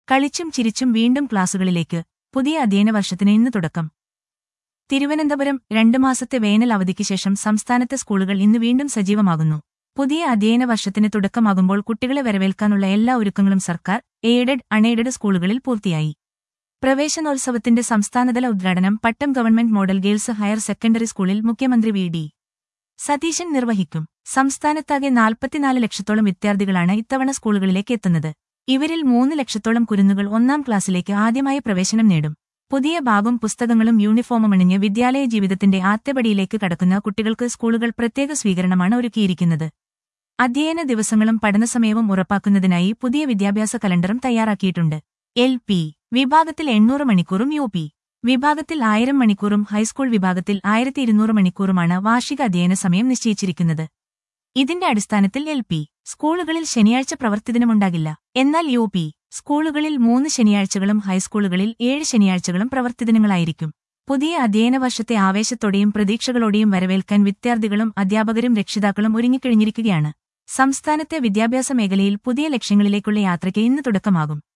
കളിച്ചും ചിരിച്ചും വീണ്ടും ക്ലാസുകളിലേക്ക് പുതിയ അധ്യയന വർഷത്തിന് ഇന്ന് തുടക്കം തിരുവനന്തപുരം രണ്ട് മാസത്തെ വേനൽ അവധിക്ക് ശേഷം സംസ്ഥാനത്തെ സ്കൂളുകൾ ഇന്ന് വീണ്ടും സജീവമാകുന്നു പുതിയ അധ്യയന വർഷത്തിന് തുടക്കമാകുമ്പോൾ കുട്ടികളെ വരവേൽക്കാനുള്ള എല്ലാ ഒരുക്കങ്ങളും സർക്കാർ എയ്ഡഡ് അൺഎയ്ഡഡ് സ്കൂളുകളിൽ പൂർത്തിയായി പ്രവേശനോത്സവത്തിന്റെ സംസ്ഥാനതല ഉദ്ഘാടനം Pattom government model girls higher secondary സ്കൂളിൽ മുഖ്യമന്ത്രി വി ഡി സതീശൻ നിർവഹിക്കും സംസ്ഥാനത്താകെ നാൽപ്പത്തിനാല് ലക്ഷത്തോളം വിദ്യാർത്ഥികളാണ് ഇത്തവണ സ്കൂളുകളിലേക്ക് എത്തുന്നത് ഇവരിൽ മൂന്ന് ലക്ഷത്തോളം കുരുന്നുകൾ ഒന്നാം ക്ലാസ്സിലേക്ക് ആദ്യമായി പ്രവേശനം നേടും പുതിയ ബാഗും പുസ്തകങ്ങളും യൂണിഫോമും അണിഞ്ഞ് വിദ്യാലയ ജീവിതത്തിന്റെ ആദ്യപടിയിലേക്ക് കടക്കുന്ന കുട്ടികൾക്ക് സ്കൂളുകൾ പ്രത്യേക സ്വീകരണമാണ് ഒരുക്കിയിരിക്കുന്നത് അധ്യയന ദിവസങ്ങളും പഠനസമയവും ഉറപ്പാക്കുന്നതിനായി പുതിയ വിദ്യാഭ്യാസ കലണ്ടറും തയ്യാറാക്കിയിട്ടുണ്ട് എൽ പി വിഭാഗത്തിൽ എണ്ണൂറ് മണിക്കൂറും യു പി വിഭാഗത്തിൽ ആയിരം മണിക്കൂറും ഹൈസ്കൂൾ വിഭാഗത്തിൽ ആയിരത്തി ഇരുന്നൂറ് മണിക്കൂറുമാണ് വാർഷിക അധ്യയന സമയം നിശ്ചയിച്ചിരിക്കുന്നത് ഇതിന്റെ അടിസ്ഥാനത്തിൽ എൽ പി സ്കൂളുകളിൽ ശനിയാഴ്ച പ്രവർത്തിദിനമുണ്ടാകില്ല എന്നാൽ യു പി സ്കൂളുകളിൽ മൂന്ന് ശനിയാഴ്ചകളും ഹൈസ്കൂളുകളിൽ ഏഴ് ശനിയാഴ്ചകളും പ്രവർത്തിദിനങ്ങളായിരിക്കും പുതിയ അധ്യയന വർഷത്തെ ആവേശത്തോടെയും പ്രതീക്ഷകളോടെയും വരവേൽക്കാൻ വിദ്യാർത്ഥികളും അധ്യാപകരും രക്ഷിതാക്കളും ഒരുങ്ങിക്കഴിഞ്ഞിരിക്കുകയാണ് സംസ്ഥാനത്തെ വിദ്യാഭ്യാസ മേഖലയിൽ പുതിയ ലക്ഷ്യങ്ങളിലേക്കുള്ള യാത്രയ്ക്ക് ഇന്ന് തുടക്കമാകും